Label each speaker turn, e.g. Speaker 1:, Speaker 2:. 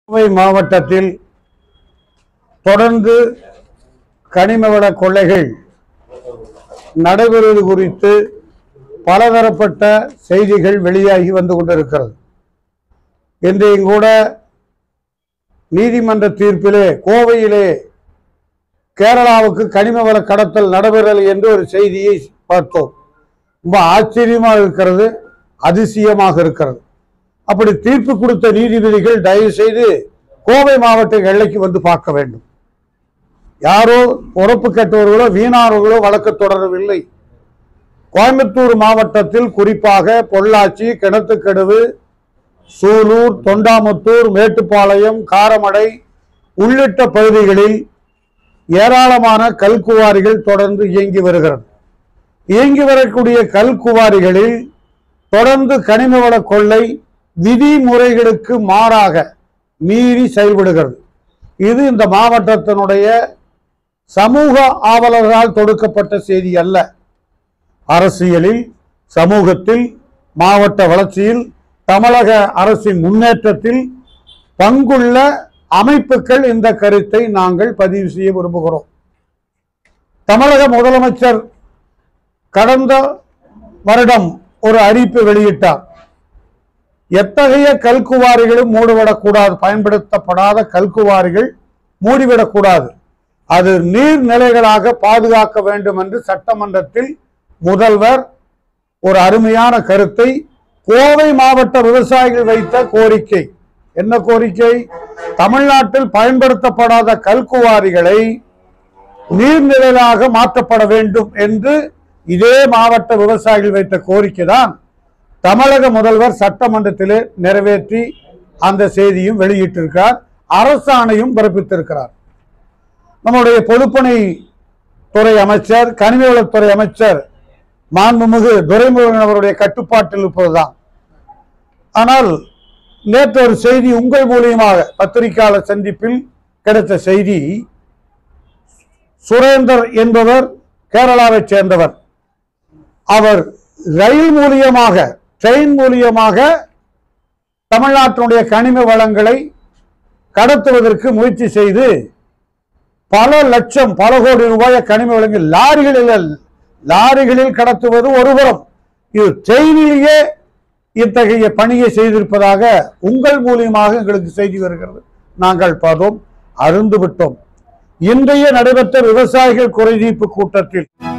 Speaker 1: கோவை மாவட்டத்தில் தொடர்ந்து கனிமவள கொள்ளைகள் நடைபெறுவது குறித்து பலதரப்பட்ட செய்திகள் வெளியாகி வந்து கொண்டிருக்கிறது இன்றையும் கூட நீதிமன்ற தீர்ப்பிலே கோவையிலே கேரளாவுக்கு கனிமவள கடத்தல் நடைபெறல் என்று ஒரு செய்தியை பார்த்தோம் ரொம்ப ஆச்சரியமாக இருக்கிறது அதிசயமாக இருக்கிறது அப்படி தீர்ப்பு கொடுத்த நீதிபதிகள் தயவு செய்து கோவை மாவட்ட எல்லைக்கு வந்து பார்க்க வேண்டும் யாரோ உறப்பு கெட்டவர்களோ வீணானவர்களோ வழக்கு தொடரவில்லை கோயம்புத்தூர் மாவட்டத்தில் குறிப்பாக பொள்ளாச்சி கிணத்துக்கடவு சூலூர் தொண்டாமுத்தூர் மேட்டுப்பாளையம் காரமடை உள்ளிட்ட பகுதிகளில் ஏராளமான கல்குவாரிகள் தொடர்ந்து இயங்கி வருகிறது இயங்கி வரக்கூடிய கல்குவாரிகளில் தொடர்ந்து கனிமவள கொள்ளை விதிமுறைகளுக்கு மாறாக மீறி செயல்படுகிறது இது இந்த மாவட்டத்தினுடைய சமூக ஆவலர்களால் தொடுக்கப்பட்ட செய்தி அல்ல அரசியலில் சமூகத்தில் மாவட்ட வளர்ச்சியில் தமிழக அரசின் முன்னேற்றத்தில் பங்குள்ள அமைப்புகள் இந்த கருத்தை நாங்கள் பதிவு செய்ய விரும்புகிறோம் தமிழக முதலமைச்சர் கடந்த வருடம் ஒரு அறிவிப்பு வெளியிட்டார் எத்தகைய கல்குவாரிகளும் மூடிவிடக்கூடாது பயன்படுத்தப்படாத கல்குவாரிகள் மூடிவிடக்கூடாது அது நீர்நிலைகளாக பாதுகாக்க வேண்டும் என்று சட்டமன்றத்தில் முதல்வர் ஒரு அருமையான கருத்தை கோவை மாவட்ட விவசாயிகள் வைத்த கோரிக்கை என்ன கோரிக்கை தமிழ்நாட்டில் பயன்படுத்தப்படாத கல்குவாரிகளை நீர்நிலைகளாக மாற்றப்பட வேண்டும் என்று இதே மாவட்ட விவசாயிகள் வைத்த கோரிக்கை தான் தமிழக முதல்வர் சட்டமன்றத்திலே நிறைவேற்றி அந்த செய்தியும் வெளியிட்டிருக்கிறார் அரசாணையும் பிறப்பித்திருக்கிறார் நம்முடைய பொதுப்பணி துறை அமைச்சர் கனிமவளத்துறை அமைச்சர் மாண்புமிகு துரைமுருகன் அவருடைய கட்டுப்பாட்டில் இருப்பதுதான் ஆனால் நேற்று ஒரு செய்தி உங்கள் மூலியமாக பத்திரிகையாளர் சந்திப்பில் கிடைத்த செய்தி சுரேந்தர் என்பவர் கேரளாவைச் சேர்ந்தவர் அவர் ரயில் மூலியமாக ட்ரெயின் மூலியமாக தமிழ்நாட்டினுடைய கனிம வளங்களை கடத்துவதற்கு முயற்சி செய்து பல லட்சம் பல கோடி ரூபாய் கனிம வளங்கள் லாரிகளில் லாரிகளில் கடத்துவது ஒருபுறம் இது ட்ரெயினிலேயே இத்தகைய பணியை செய்திருப்பதாக உங்கள் மூலியமாக எங்களுக்கு செய்தி வருகிறது நாங்கள் பார்த்தோம் அருந்து விட்டோம் இன்றைய நடைபெற்ற விவசாயிகள் குறைதீர்ப்பு கூட்டத்தில்